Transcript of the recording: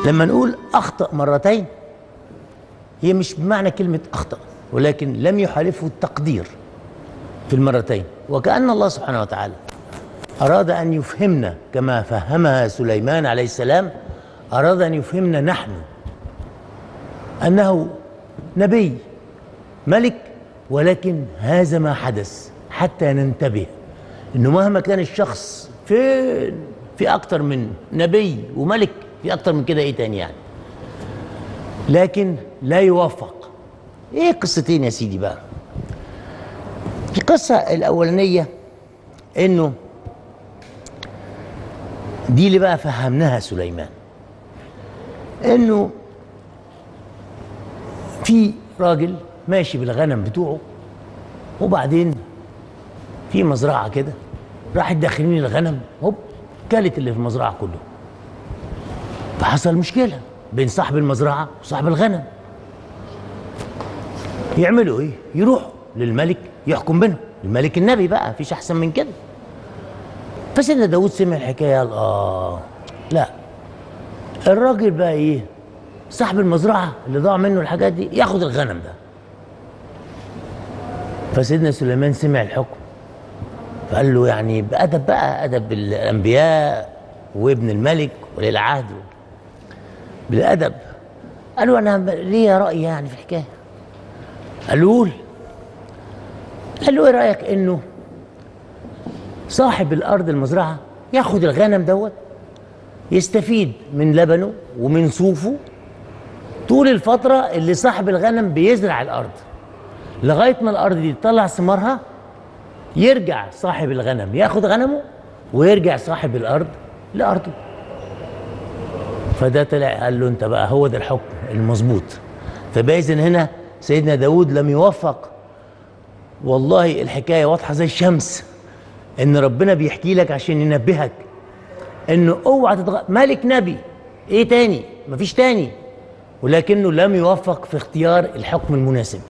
لما نقول اخطا مرتين هي مش بمعنى كلمه اخطا ولكن لم يحالفه التقدير في المرتين وكأن الله سبحانه وتعالى أراد أن يفهمنا كما فهمها سليمان عليه السلام أراد أن يفهمنا نحن أنه نبي ملك ولكن هذا ما حدث حتى ننتبه أنه مهما كان الشخص فين في أكتر من نبي وملك في أكتر من كده إيه تاني يعني لكن لا يوفق إيه قصتين يا سيدي بقى القصة الأولانية إنه دي اللي بقى فهمناها سليمان إنه في راجل ماشي بالغنم بتوعه وبعدين في مزرعة كده راحت داخلين الغنم هوب كلت اللي في المزرعة كله فحصل مشكلة بين صاحب المزرعة وصاحب الغنم يعملوا ايه؟ يروحوا للملك يحكم بينهم الملك النبي بقى مفيش احسن من كده فسيدنا داود سمع الحكايه قال اه لا الراجل بقى ايه صاحب المزرعه اللي ضاع منه الحاجات دي ياخد الغنم ده فسيدنا سليمان سمع الحكم فقال له يعني بأدب بقى أدب الأنبياء وابن الملك ولي العهد بالأدب قال له أنا ليا رأي يعني في الحكاية قال له قول قال له ايه رايك انه صاحب الارض المزرعه ياخد الغنم دوت يستفيد من لبنه ومن صوفه طول الفتره اللي صاحب الغنم بيزرع الارض لغايه ما الارض دي تطلع ثمارها يرجع صاحب الغنم ياخد غنمه ويرجع صاحب الارض لارضه فده طلع قال له انت بقى هو ده الحكم المظبوط فبقى اذا هنا سيدنا داود لم يوفق والله الحكاية واضحة زي الشمس ان ربنا بيحكي لك عشان ينبهك انه اوعى تتغ... ملك نبي ايه تاني مفيش تاني ولكنه لم يوفق في اختيار الحكم المناسب